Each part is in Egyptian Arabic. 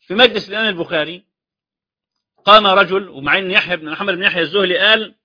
في مجلس الإمام البخاري قام رجل ومع ان يحيى بن محمد بن يحيى الزهلي قال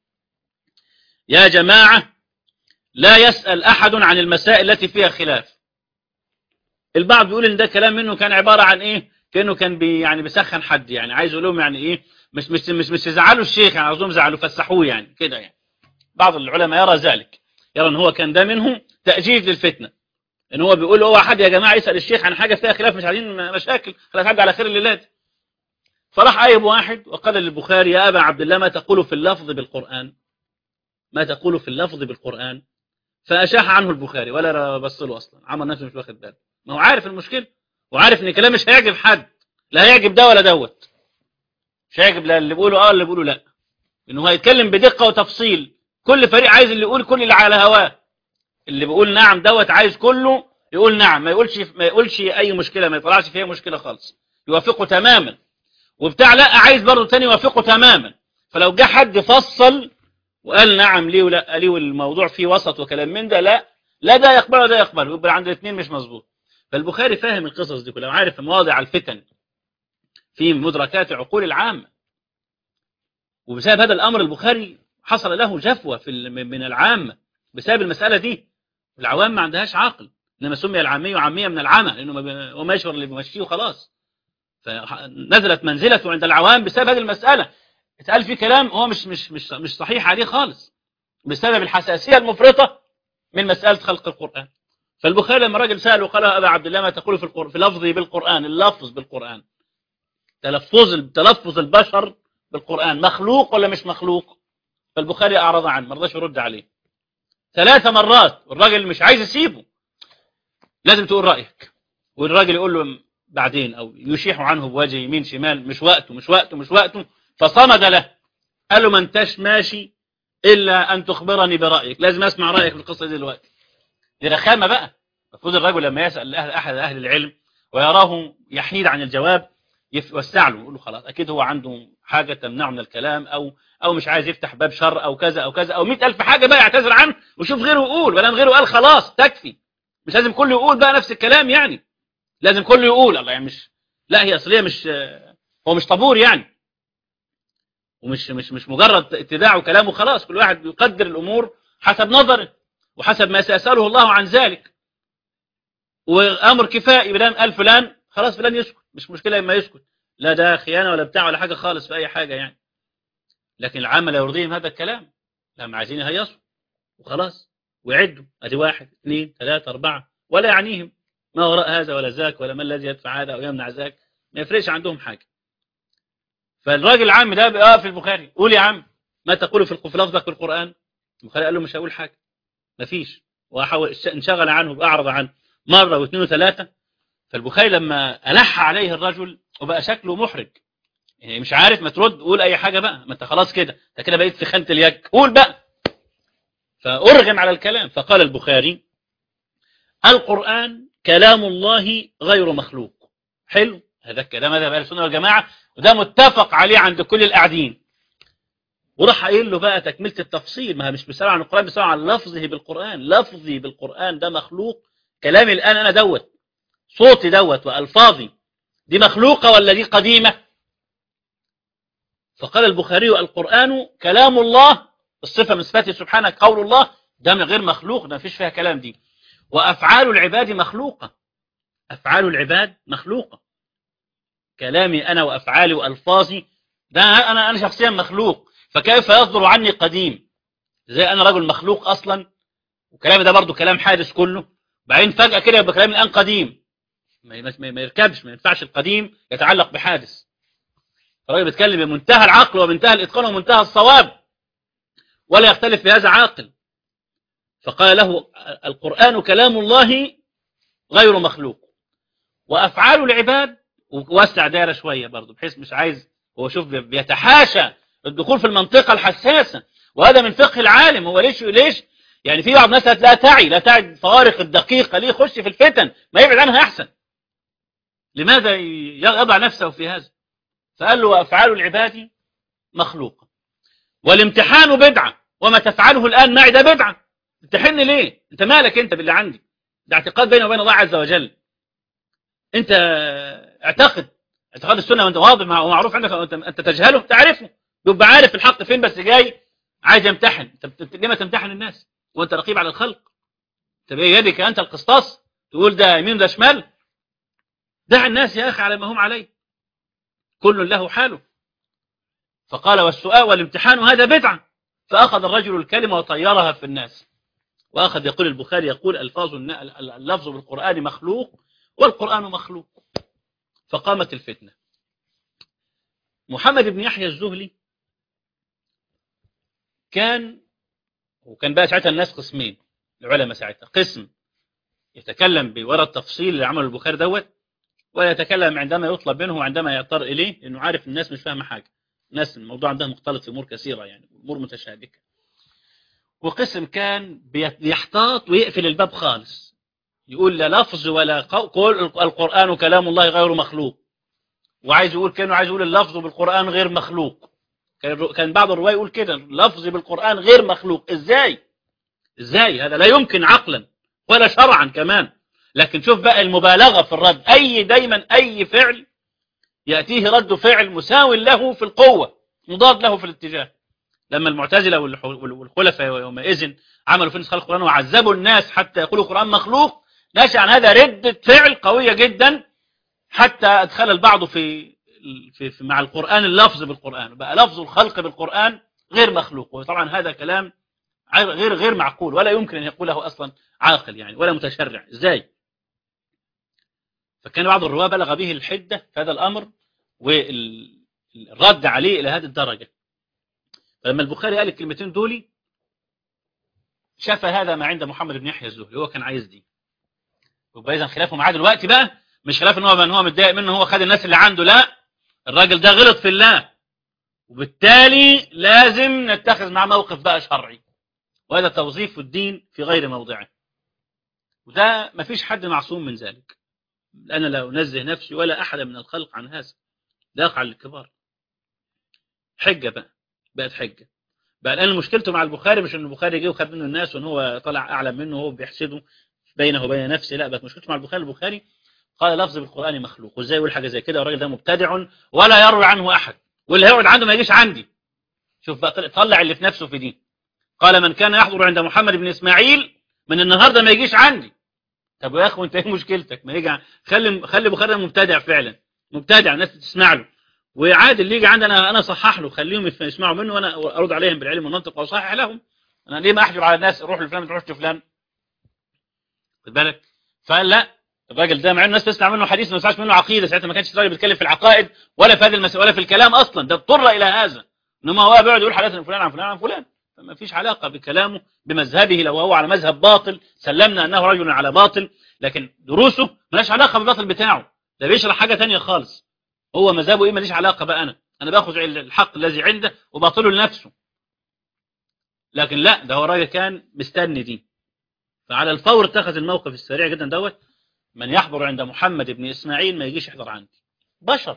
يا جماعة لا يسأل أحد عن المسائل التي فيها خلاف البعض بيقول ان ده كلام منه كان عبارة عن ايه كأنه كان بي يعني بيسخن حد يعني عايز يقول لهم يعني ايه مش مش مش مش يزعلوا الشيخ يعني عاوزهم يزعلوا فسحوه يعني كده يعني بعض العلماء يرى ذلك يرى ان هو كان ده منهم تأجيج للفتنة ان هو بيقول هو حد يا جماعة يسأل الشيخ عن حاجة فيها خلاف مش عايزين مشاكل خلاص عدى على خير الليلات فراح قايب واحد وقال للبخاري يا أبا عبد الله ما تقول في اللفظ بالقرآن ما تقول في اللفظ بالقرآن فأشاح عنه البخاري ولا بص له أصلا عمل نفسه مش واخد باله ما هو عارف المشكلة وعارف ان كلام مش هيعجب حد لا هيعجب ده ولا دوت مش هيعجب لا اللي بيقوله اه اللي بيقوله لا انه هيتكلم بدقة وتفصيل كل فريق عايز اللي يقول كل اللي على هواه اللي بيقول نعم دوت عايز كله يقول نعم ما يقولش ما يقولش اي مشكلة ما يطلعش فيها مشكلة خالص يوافقه تماما وبتاع لا عايز برضه تاني يوافقه تماما فلو جه حد فصل وقال نعم ليه ولا ليه والموضوع فيه وسط وكلام من ده لا لا ده يقبل ولا يقبل يبقى عند الاثنين مش مظبوط فالبخاري فاهم القصص دي كلها وعارف مواضع الفتن في مدركات عقول العامة وبسبب هذا الأمر البخاري حصل له جفوة في من العامة بسبب المسألة دي العوام ما عندهاش عقل إنما سمي العامي عامية من العامة لأنه هو ما يشعر اللي بيمشيه وخلاص فنزلت منزلته عند العوام بسبب هذه المسألة اتقال في كلام هو مش مش مش مش صحيح عليه خالص بسبب الحساسية المفرطة من مسألة خلق القرآن فالبخاري لما راجل سأله قال أبا عبد الله ما تقول في القرآن في لفظي بالقرآن اللفظ بالقرآن تلفظ تلفظ البشر بالقرآن مخلوق ولا مش مخلوق فالبخاري أعرض عنه ما رضاش يرد عليه ثلاث مرات والراجل مش عايز يسيبه لازم تقول رأيك والراجل يقول له بعدين أو يشيح عنه بوجه يمين شمال مش وقته مش وقته مش وقته فصمد له قال له ما انتش ماشي إلا أن تخبرني برأيك لازم أسمع رأيك في القصة دي دلوقتي دي رخامة بقى المفروض الرجل لما يسأل أهل أحد أهل العلم ويراه يحيد عن الجواب يوسع له يقول له خلاص أكيد هو عنده حاجة تمنعه من الكلام أو أو مش عايز يفتح باب شر أو كذا أو كذا أو مئة ألف حاجة بقى يعتذر عنه وشوف غيره يقول بلان غيره قال خلاص تكفي مش لازم كله يقول بقى نفس الكلام يعني لازم كله يقول الله يعني مش لا هي أصلية مش هو مش طابور يعني ومش مش مش مجرد اتباع وكلام وخلاص كل واحد يقدر الأمور حسب نظره وحسب ما سيسأله الله عن ذلك وأمر كفائي بلان قال فلان خلاص فلان يسكت مش مشكلة إما يسكت لا ده خيانة ولا بتاع ولا حاجة خالص في أي حاجة يعني لكن العامة لا يرضيهم هذا الكلام لما عايزين يهيصوا وخلاص ويعدوا ادي واحد اثنين ثلاثة أربعة ولا يعنيهم ما وراء هذا ولا ذاك ولا ما الذي يدفع هذا أو يمنع ذاك ما يفرقش عندهم حاجة فالراجل العام ده بقى في البخاري قول يا عم ما تقول في في لفظك في القرآن البخاري قال له مش هقول حاجة مفيش وحاول انشغل عنه وأعرض عنه مرة واثنين وثلاثة فالبخاري لما ألح عليه الرجل وبقى شكله محرج يعني مش عارف ما ترد قول أي حاجة بقى ما أنت خلاص كده أنت كده بقيت في خانة اليك قول بقى فأرغم على الكلام فقال البخاري القرآن كلام الله غير مخلوق حلو هذا الكلام هذا بقى السنة والجماعة وده متفق عليه عند كل القاعدين وراح قايل له بقى تكملة التفصيل ما مش بيسأل عن القرآن بيسأل عن لفظه بالقرآن لفظي بالقرآن ده مخلوق كلامي الآن أنا دوت صوتي دوت وألفاظي دي مخلوقة ولا دي قديمة فقال البخاري القرآن كلام الله الصفة من صفاته سبحانه قول الله ده غير مخلوق ده مفيش فيها كلام دي وأفعال العباد مخلوقة أفعال العباد مخلوقة كلامي أنا وأفعالي وألفاظي ده أنا أنا شخصيا مخلوق فكيف يصدر عني قديم زي أنا رجل مخلوق أصلا وكلامي ده برضو كلام حادث كله بعدين فجأة كده يبقى كلامي الآن قديم ما, ما يركبش ما ينفعش القديم يتعلق بحادث الراجل بيتكلم بمنتهى العقل ومنتهى الإتقان ومنتهى الصواب ولا يختلف في هذا عاقل فقال له القرآن كلام الله غير مخلوق وأفعال العباد ووسع دائرة شوية برضه بحيث مش عايز هو شوف بيتحاشى الدخول في المنطقة الحساسة وهذا من فقه العالم هو ليش ليش يعني في بعض الناس لا تعي لا تعي الفوارق الدقيقة ليه يخش في الفتن ما يبعد عنها أحسن لماذا يضع نفسه في هذا فقال له أفعال العباد مخلوقة والامتحان بدعة وما تفعله الآن معي ده بدعة امتحني ليه انت مالك انت باللي عندي ده اعتقاد بيني وبين الله عز وجل انت اعتقد اعتقاد السنة وانت واضح مع- ومعروف عندك وانت انت تجهله تعرفه يبقى عارف الحق فين بس جاي عايز يمتحن انت بت- ليه ما تمتحن الناس وانت رقيب على الخلق طب ايه يدك انت القسطاس تقول ده يمين ده شمال دع الناس يا اخي على ما هم عليه كل له حاله فقال والسؤال والامتحان هذا بدعة فأخذ الرجل الكلمة وطيرها في الناس وأخذ يقول البخاري يقول ألفاظ النا- اللفظ بالقرآن مخلوق والقرآن مخلوق فقامت الفتنة محمد بن يحيى الزهلي كان وكان بقى ساعتها الناس قسمين العلماء ساعتها قسم يتكلم بورا التفصيل اللي عمله البخاري دوت ولا يتكلم عندما يطلب منه وعندما يضطر إليه لأنه عارف الناس مش فاهمة حاجة الناس الموضوع عندها مختلط في أمور كثيرة يعني أمور متشابكة وقسم كان بيحتاط ويقفل الباب خالص يقول لا لفظ ولا قول القرآن كلام الله غير مخلوق وعايز يقول كانه عايز يقول اللفظ بالقرآن غير مخلوق كان كان بعض الرواية يقول كده لفظ بالقرآن غير مخلوق ازاي ازاي هذا لا يمكن عقلا ولا شرعا كمان لكن شوف بقى المبالغة في الرد اي دايما اي فعل يأتيه رد فعل مساو له في القوة مضاد له في الاتجاه لما المعتزلة والح- والخلفاء يومئذ عملوا في نسخ القرآن وعذبوا الناس حتى يقولوا القرآن مخلوق نشأ عن هذا ردة فعل قوية جدا حتى أدخل البعض في, في, في مع القرآن اللفظ بالقرآن بقى لفظ الخلق بالقرآن غير مخلوق وطبعا هذا كلام غير غير معقول ولا يمكن أن يقوله أصلا عاقل يعني ولا متشرع إزاي فكان بعض الرواة بلغ به الحدة في هذا الأمر والرد عليه إلى هذه الدرجة فلما البخاري قال الكلمتين دولي شاف هذا ما عند محمد بن يحيى الزهري هو كان عايز دي يبقى اذا خلافه معاه دلوقتي بقى مش خلاف ان هو ان هو متضايق منه هو خد الناس اللي عنده لا الراجل ده غلط في الله وبالتالي لازم نتخذ معاه موقف بقى شرعي وهذا توظيف الدين في غير موضعه وده ما فيش حد معصوم من ذلك أنا لا أنزه نفسي ولا أحد من الخلق عن هذا ده يقع للكبار حجة بقى بقت حجة بقى الآن مشكلته مع البخاري مش أن البخاري جه وخد منه الناس وأن هو طلع أعلم منه وهو بيحسده بينه وبين نفسه لا بقت مشكلته مع البخاري البخاري قال لفظ بالقرآن مخلوق وازاي يقول حاجة زي كده والراجل ده مبتدع ولا يروي عنه أحد واللي هيقعد عنده ما يجيش عندي شوف بقى طلع اللي في نفسه في دي قال من كان يحضر عند محمد بن إسماعيل من النهاردة ما يجيش عندي طب يا اخو انت ايه مشكلتك ما يجي خلي خلي بخاري مبتدع فعلا مبتدع الناس تسمع له وعادي اللي يجي عندي انا انا اصحح له خليهم يسمعوا منه وانا ارد عليهم بالعلم والمنطق واصحح لهم انا ليه ما احجر على الناس روح لفلان ما تروحش لفلان خد بالك فلا الراجل ده مع الناس تسمع منه حديث ما تسمعش منه عقيده ساعتها ما كانش الراجل بيتكلم في العقائد ولا في هذه المسألة ولا في الكلام اصلا ده اضطر الى هذا انما هو بيقعد يقول حدث فلان عن فلان عن فلان فما فيش علاقه بكلامه بمذهبه لو هو على مذهب باطل سلمنا انه رجل على باطل لكن دروسه مالهاش علاقه بالباطل بتاعه ده بيشرح حاجه تانية خالص هو مذهبه ايه ماليش علاقه بقى انا انا باخذ الحق الذي عنده وباطله لنفسه لكن لا ده هو راجل كان مستني دي فعلى الفور اتخذ الموقف السريع جدا دوت من يحضر عند محمد بن اسماعيل ما يجيش يحضر عندي بشر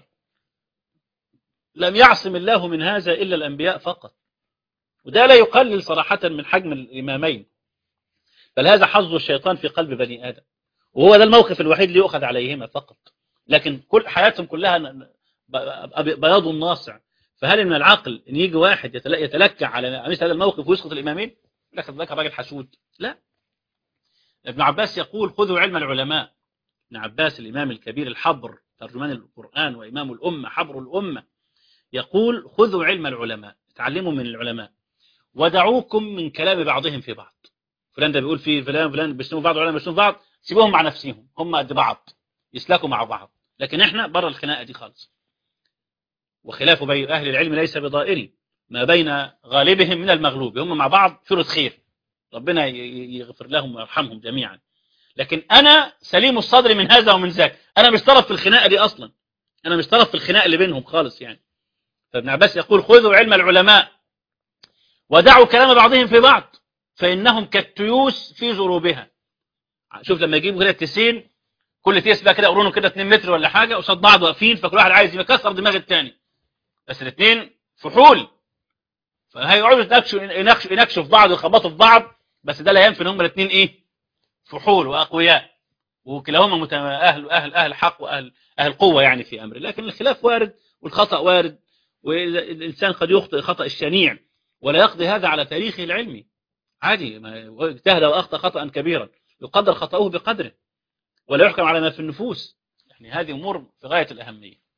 لم يعصم الله من هذا الا الانبياء فقط وده لا يقلل صراحه من حجم الامامين بل هذا حظ الشيطان في قلب بني ادم وهو ده الموقف الوحيد اللي يؤخذ عليهما فقط لكن كل حياتهم كلها بياض ناصع فهل من العقل ان يجي واحد يتلكع على مثل هذا الموقف ويسقط الامامين لكن ذاك الراجل حسود لا ابن عباس يقول خذوا علم العلماء ابن عباس الامام الكبير الحبر ترجمان القران وامام الامه حبر الامه يقول خذوا علم العلماء تعلموا من العلماء ودعوكم من كلام بعضهم في بعض فلان ده بيقول فيه فلان فلان بيشتموا بعض وعلماء بيشتموا بعض سيبوهم مع نفسهم هم قد بعض يسلكوا مع بعض لكن احنا بره الخناقه دي خالص وخلاف بين اهل العلم ليس بضائري ما بين غالبهم من المغلوب هم مع بعض فرص خير ربنا يغفر لهم ويرحمهم جميعا لكن انا سليم الصدر من هذا ومن ذاك انا مش طرف في الخناقه دي اصلا انا مش طرف في الخناقه اللي بينهم خالص يعني فابن عباس يقول خذوا علم العلماء ودعوا كلام بعضهم في بعض فانهم كالتيوس في ضروبها شوف لما يجيبوا كده التسين كل تيس بقى كده قرونه كده 2 متر ولا حاجه قصاد بعض واقفين فكل واحد عايز يكسر دماغ الثاني بس الاثنين فحول فهيقعدوا يناقشوا يناقشوا يناقشوا في بعض ويخبطوا في بعض بس ده لا ينفي ان هم الاثنين ايه فحول واقوياء وكلاهما مت- أهل أهل أهل حق وأهل أهل قوة يعني في أمره لكن الخلاف وارد والخطأ وارد والإنسان قد يخطئ خطأ الشنيع ولا يقضي هذا على تاريخه العلمي عادي ما اجتهد وأخطأ خطأ كبيرا يقدر خطأه بقدره ولا يحكم على ما في النفوس يعني هذه أمور في غاية الأهمية